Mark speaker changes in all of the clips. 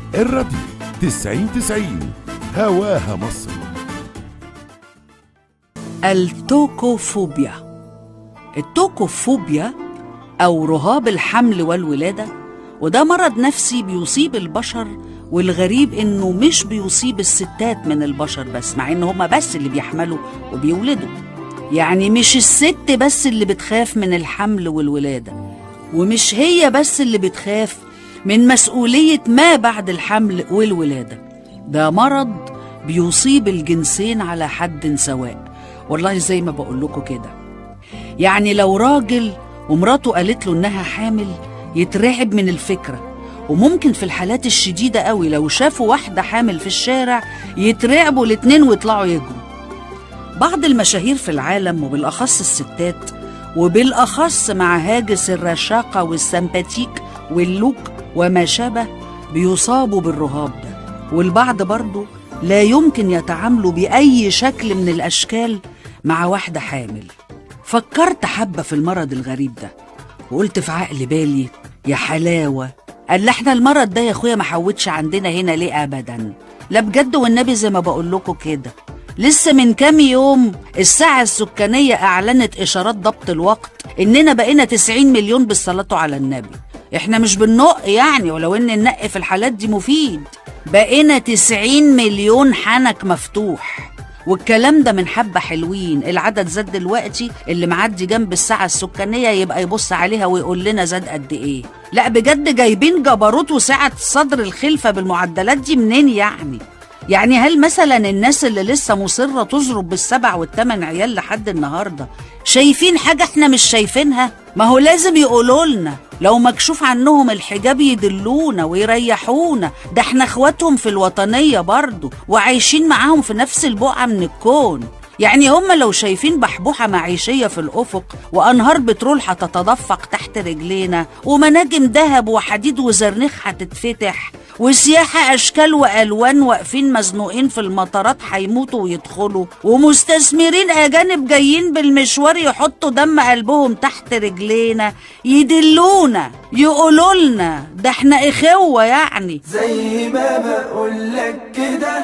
Speaker 1: الراديو تسعين تسعين هواها مصر
Speaker 2: التوكوفوبيا التوكوفوبيا أو رهاب الحمل والولادة وده مرض نفسي بيصيب البشر والغريب إنه مش بيصيب الستات من البشر بس مع إن هما بس اللي بيحملوا وبيولدوا يعني مش الست بس اللي بتخاف من الحمل والولادة ومش هي بس اللي بتخاف من مسؤولية ما بعد الحمل والولادة ده مرض بيصيب الجنسين على حد سواء والله زي ما بقول لكم كده يعني لو راجل ومراته قالت له انها حامل يترعب من الفكره وممكن في الحالات الشديده قوي لو شافوا واحده حامل في الشارع يترعبوا الاتنين ويطلعوا يجروا بعض المشاهير في العالم وبالاخص الستات وبالاخص مع هاجس الرشاقه والسمباتيك واللوك وما شابه بيصابوا بالرهاب ده والبعض برضه لا يمكن يتعاملوا باي شكل من الاشكال مع واحده حامل فكرت حبة في المرض الغريب ده وقلت في عقل بالي يا حلاوة قال احنا المرض ده يا اخويا ما حوتش عندنا هنا ليه ابدا لا بجد والنبي زي ما بقول لكم كده لسه من كام يوم الساعة السكانية أعلنت إشارات ضبط الوقت إننا بقينا 90 مليون بالصلاة على النبي إحنا مش بننق يعني ولو إن النق في الحالات دي مفيد بقينا 90 مليون حنك مفتوح والكلام ده من حبة حلوين العدد زاد دلوقتي اللي معدي جنب الساعة السكانية يبقى يبص عليها ويقول لنا زاد قد ايه لا بجد جايبين جبروت وسعة صدر الخلفة بالمعدلات دي منين يعني يعني هل مثلا الناس اللي لسه مصرة تزرب بالسبع والثمان عيال لحد النهاردة شايفين حاجة احنا مش شايفينها ما هو لازم يقولوا لنا لو مكشوف عنهم الحجاب يدلونا ويريحونا ده احنا اخواتهم في الوطنية برضو وعايشين معاهم في نفس البقعة من الكون يعني هم لو شايفين بحبوحة معيشية في الأفق وأنهار بترول هتتدفق تحت رجلينا ومناجم ذهب وحديد وزرنيخ هتتفتح وسياحة أشكال وألوان واقفين مزنوقين في المطارات هيموتوا ويدخلوا ومستثمرين أجانب جايين بالمشوار يحطوا دم قلبهم تحت رجلينا يدلونا يقولوا لنا ده احنا إخوة يعني
Speaker 3: زي ما بقولك كده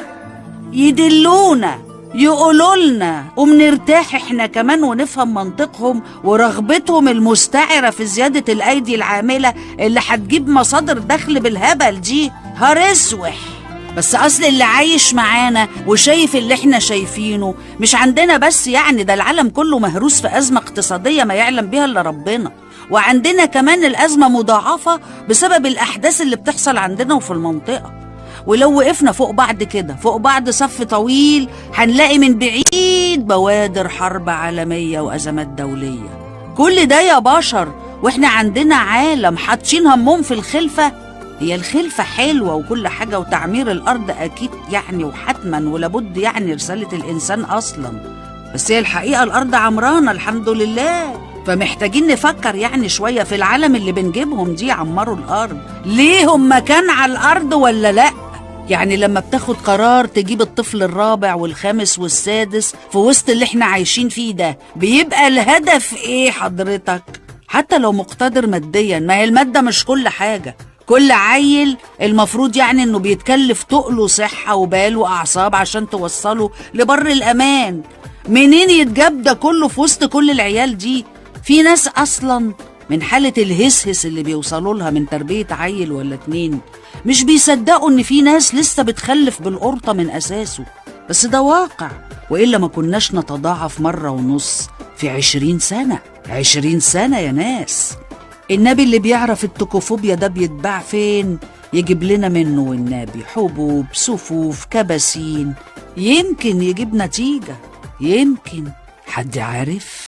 Speaker 2: يدلونا يقولوا لنا وبنرتاح احنا كمان ونفهم منطقهم ورغبتهم المستعرة في زيادة الأيدي العاملة اللي هتجيب مصادر دخل بالهبل دي هرسوح بس أصل اللي عايش معانا وشايف اللي احنا شايفينه مش عندنا بس يعني ده العالم كله مهروس في أزمة اقتصادية ما يعلم بيها إلا ربنا وعندنا كمان الأزمة مضاعفة بسبب الأحداث اللي بتحصل عندنا وفي المنطقة ولو وقفنا فوق بعض كده فوق بعض صف طويل هنلاقي من بعيد بوادر حرب عالمية وأزمات دولية كل ده يا بشر واحنا عندنا عالم حاطين همهم في الخلفة هي الخلفة حلوة وكل حاجة وتعمير الأرض أكيد يعني وحتما ولابد يعني رسالة الإنسان أصلا بس هي الحقيقة الأرض عمرانة الحمد لله فمحتاجين نفكر يعني شوية في العالم اللي بنجيبهم دي يعمروا الأرض ليهم مكان على الأرض ولا لأ يعني لما بتاخد قرار تجيب الطفل الرابع والخامس والسادس في وسط اللي احنا عايشين فيه ده بيبقى الهدف ايه حضرتك حتى لو مقتدر ماديا ما هي المادة مش كل حاجة كل عيل المفروض يعني انه بيتكلف تقله صحة وبال واعصاب عشان توصله لبر الامان منين يتجاب ده كله في وسط كل العيال دي في ناس اصلا من حالة الهسهس اللي بيوصلوا لها من تربية عيل ولا اتنين مش بيصدقوا ان في ناس لسه بتخلف بالقرطة من اساسه بس ده واقع وإلا ما كناش نتضاعف مرة ونص في عشرين سنة عشرين سنة يا ناس النبي اللي بيعرف التوكوفوبيا ده بيتباع فين يجيب لنا منه والنبي حبوب صفوف كباسين يمكن يجيب نتيجة يمكن حد عارف